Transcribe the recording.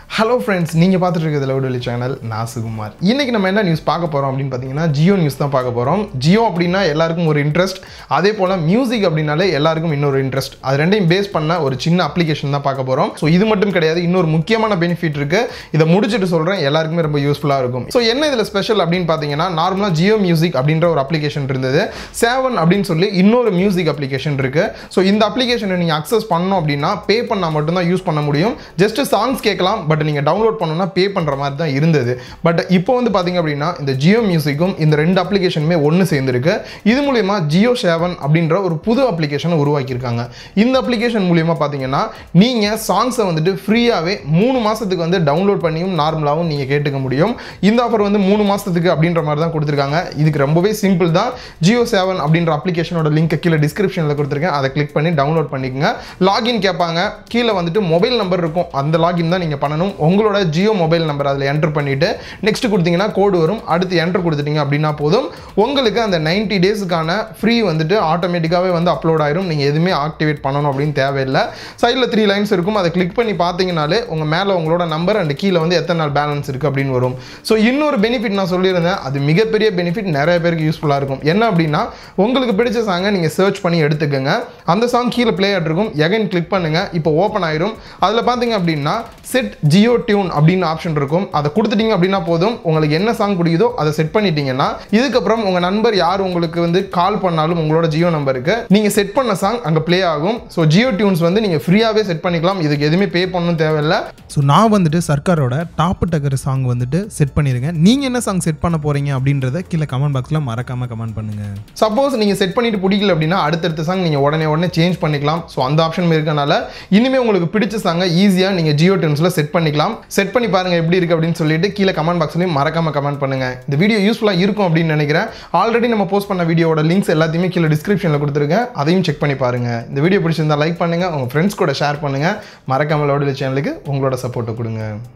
hello friends நீங்கள் பார்த்துட்டு இருக்கிறது லவுடலி சேனல் நான் சுகுமார் இன்னைக்கு நம்ம என்ன நியூஸ் பார்க்க போகிறோம் அப்படின்னு பார்த்தீங்கன்னா ஜியோ நியூஸ் தான் பார்க்க போகிறோம் ஜியோ அப்படின்னா எல்லாருக்கும் ஒரு இன்ட்ரெஸ்ட் அதே போல் மியூசிக் அப்படின்னாலே எல்லாருக்கும் இன்னொரு இன்ட்ரெஸ்ட் அது ரெண்டையும் பேஸ் பண்ண ஒரு சின்ன அப்ளிகேஷன் தான் பார்க்க போகிறோம் ஸோ இது மட்டும் கிடையாது இன்னொரு முக்கியமான பெனிஃபிட் இருக்கு இதை முடிச்சுட்டு சொல்கிறேன் எல்லாருக்குமே ரொம்ப யூஸ்ஃபுல்லாக இருக்கும் ஸோ என்ன இதில் ஸ்பெஷல் அப்படின்னு பார்த்தீங்கன்னா நார்மலாக ஜியோ மியூசிக் அப்படின்ற ஒரு அப்ளிகேஷன் இருந்தது சேவன் அப்படின்னு சொல்லி இன்னொரு மியூசிக் அப்ளிகேஷன் இருக்கு ஸோ இந்த அப்ளிகேஷனை நீங்கள் அக்சஸ் பண்ணணும் அப்படின்னா பே பண்ணால் மட்டும்தான் யூஸ் பண்ண முடியும் ஜஸ்ட் சாங்ஸ் கேட்கலாம் பட் நீங்கள் டவுன்லோட் பண்ணணும்னா பே பண்ணுற மாதிரி தான் இருந்தது பட் இப்போ வந்து பார்த்தீங்க அப்படின்னா இந்த ஜியோ மியூசிக்கும் இந்த ரெண்டு அப்ளிகேஷனுமே ஒன்று சேர்ந்துருக்கு இது மூலயமா ஜியோ சேவன் அப்படின்ற ஒரு புது அப்ளிகேஷனை உருவாக்கியிருக்காங்க இந்த அப்ளிகேஷன் மூலியமா பார்த்தீங்கன்னா நீங்கள் சாங்ஸை வந்துட்டு ஃப்ரீயாகவே மூணு மாதத்துக்கு வந்து டவுன்லோட் பண்ணியும் நார்மலாகவும் நீங்கள் கேட்டுக்க முடியும் இந்த ஆஃபர் வந்து மூணு மாதத்துக்கு அப்படின்ற மாதிரி தான் கொடுத்துருக்காங்க இதுக்கு ரொம்பவே சிம்பிள் தான் ஜியோ சேவன் அப்படின்ற அப்ளிகேஷனோட லிங்க் கீழே டிஸ்கிரிப்ஷனில் கொடுத்துருக்கேன் அதை கிளிக் பண்ணி டவுன்லோட் பண்ணிக்கோங்க லாகின் கேட்பாங்க கீழே வந்துட்டு மொபைல் நம்பர் இருக்கும் அந்த லாகின் தான் நீங்கள் பண்ணணும் உங்களோட ஜியோ மொபைல் நம்பர் அதில் என்டர் பண்ணிவிட்டு நெக்ஸ்ட் கொடுத்தீங்கன்னா கோடு வரும் அடுத்து என்டர் கொடுத்துட்டீங்க அப்படின்னா போதும் உங்களுக்கு அந்த 90 டேஸுக்கான ஃப்ரீ வந்துட்டு ஆட்டோமேட்டிக்காகவே வந்து அப்லோட் ஆயிரும் நீங்கள் எதுவுமே ஆக்டிவேட் பண்ணணும் அப்படின்னு தேவையில்லை சைடில் த்ரீ லைன்ஸ் இருக்கும் அதை கிளிக் பண்ணி பார்த்தீங்கனாலே உங்கள் மேலே உங்களோட நம்பர் அண்ட் கீழே வந்து எத்தனை நாள் பேலன்ஸ் இருக்குது அப்படின்னு வரும் ஸோ இன்னொரு பெனிஃபிட் நான் சொல்லியிருந்தேன் அது மிகப்பெரிய பெனிஃபிட் நிறைய பேருக்கு யூஸ்ஃபுல்லாக இருக்கும் என்ன அப்படின்னா உங்களுக்கு பிடிச்ச சாங்கை நீங்கள் சர்ச் பண்ணி எடுத்துக்கோங்க அந்த சாங் கீழே ப்ளே ஆகிருக்கும் எகைன் கிளிக் பண்ணுங்க இப்போ ஓப்பன் ஆயிரும் அதில் பார்த்தீங்க அப்படின்னா செட் ஜியோ டியூன் அப்படின்னு ஆப்ஷன் இருக்கும் அதை கொடுத்துட்டீங்க அப்படின்னா போதும் உங்களுக்கு என்ன சாங் பிடிக்குதோ அதை செட் பண்ணிட்டீங்கன்னா இதுக்கப்புறம் உங்கள் நண்பர் யார் உங்களுக்கு வந்து கால் பண்ணாலும் உங்களோட ஜியோ நம்பருக்கு நீங்கள் செட் பண்ண சாங் அங்கே ப்ளே ஆகும் ஸோ ஜியோ டியூன்ஸ் வந்து நீங்கள் ஃப்ரீயாகவே செட் பண்ணிக்கலாம் இதுக்கு எதுவுமே பே பண்ணணும் தேவையில்லை ஸோ நான் வந்துட்டு சர்க்காரோட டாப் டக்கர் சாங் வந்துட்டு செட் பண்ணியிருக்கேன் நீங்கள் என்ன சாங் செட் பண்ண போகிறீங்க அப்படின்றத கீழே கமெண்ட் பாக்ஸில் மறக்காமல் கமெண்ட் பண்ணுங்கள் சப்போஸ் நீங்கள் செட் பண்ணிட்டு பிடிக்கல அப்படின்னா அடுத்தடுத்த சாங் நீங்கள் உடனே உடனே சேஞ்ச் பண்ணிக்கலாம் ஸோ அந்த ஆப்ஷன் இருக்கனால இனிமேல் உங்களுக்கு பிடிச்ச சாங்கை ஈஸியாக நீங்கள் ஜியோ டென்ஸில் செட் பண்ணிக்கலாம் செட் பண்ணி பாருங்கள் எப்படி இருக்குது அப்படின்னு சொல்லிட்டு கீழே கமெண்ட் பாக்ஸ்லையும் மறக்காம கமெண்ட் பண்ணுங்கள் இந்த வீடியோ யூஸ்ஃபுல்லாக இருக்கும் அப்படின்னு நினைக்கிறேன் ஆல்ரெடி நம்ம போஸ்ட் பண்ண வீடியோட லிங்க்ஸ் எல்லாத்தையுமே கீழே டிஸ்கிரிப்ஷனில் கொடுத்துருக்கேன் அதையும் செக் பண்ணி பாருங்கள் இந்த வீடியோ பிடிச்சிருந்தா லைக் பண்ணுங்கள் உங்கள் ஃப்ரெண்ட்ஸ் கூட ஷேர் பண்ணுங்கள் மறக்காம லோடில் சேனலுக்கு உங்களோட சப்போர்ட்டை கொடுங்க